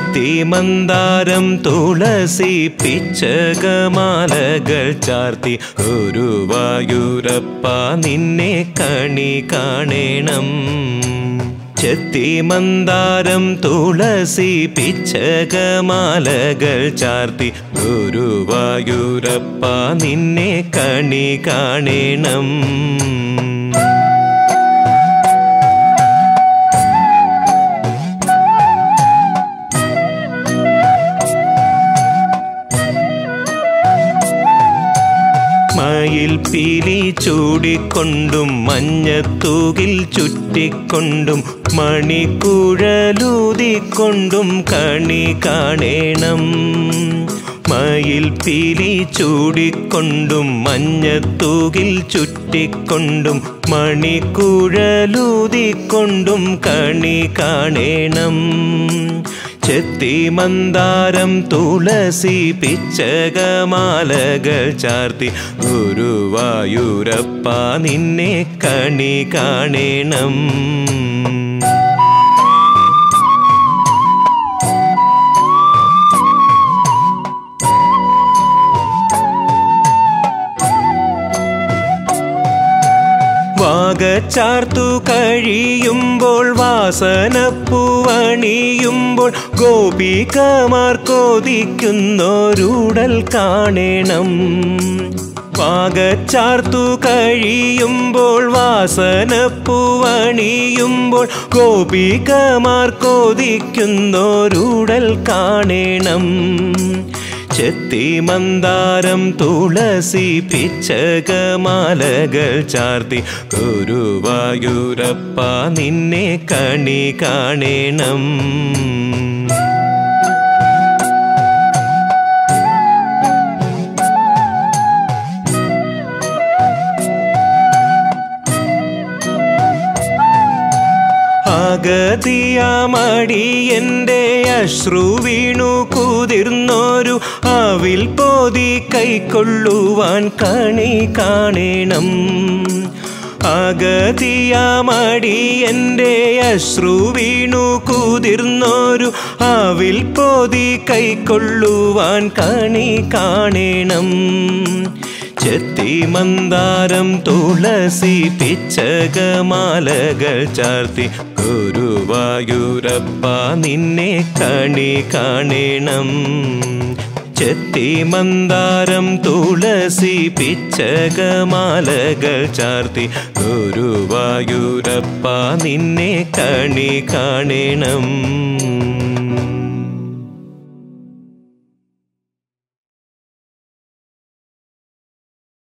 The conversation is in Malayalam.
ചെത്തി മന്ദാരം തുളസി പിച്ചകമാലകൾ ചാർത്തി ഒരു വായൂരപ്പ നിന്നെ കണി കാണണം ചെത്തി മന്ദാരം തുളസി പിച്ചകമാലകൾ ചാർത്തി ഒരു വായൂരപ്പ നിന്നെ കണി കാണണം മയിൽ പീലി ചൂടിക്കൊണ്ടും മഞ്ഞത്തൂകിൽ ചുറ്റിക്കൊണ്ടും മണിക്കുഴലൂതിക്കൊണ്ടും കണി കാണേണം മയിൽ പീലി ചൂടിക്കൊണ്ടും മഞ്ഞത്തൂകിൽ ചുറ്റിക്കൊണ്ടും മണിക്കുഴലൂതിക്കൊണ്ടും കണി കാണേണം ചെത്തി മന്ദാരം തുളസി പിച്ചകമാലകൾ ചാർത്തി ഗുരുവായൂരപ്പ നിന്നെ കണി കാണേണം വാഗച്ചാർത്തു കഴിയുമ്പോൾ വാസനപ്പൂവണിയുമ്പോൾ ഗോപികമാർ കൊതിക്കുന്നോരുടൽ കാണണം വാഗച്ചാർത്തു കഴിയുമ്പോൾ വാസനപ്പൂവണിയുമ്പോൾ ഗോപികമാർ കൊതിക്കുന്നോരുടൽ കാണണം ചെത്തി മന്ദാരം തുളസി പിച്ചകമാലകൾ ചാർത്തി ഗുരുവായൂരപ്പ നിന്നെ കണി കാണണം അഗതിയാമടി എൻ്റെ അശ്രു വീണു കുതിർന്നോരു അവിൽ പോതി കൈക്കൊള്ളുവാൻ കണി കാണണം അഗതിയാമടി എൻ്റെ അശ്രു വീണു കുതിർന്നോരു അവിൽ പോതി കൈക്കൊള്ളുവാൻ കണി കാണണം ചെത്തി മന്ദാരം തുളസി പിച്ചകമാലകൾ ചാർത്തി ഗുരുവായൂരപ്പ നിന്നെ കണി കാണണം ചെത്തി മന്ദാരം തുളസി പിച്ചകമാലകൾ ചാർത്തി ഗുരുവായൂരപ്പ നിന്നെ കണി കാണണം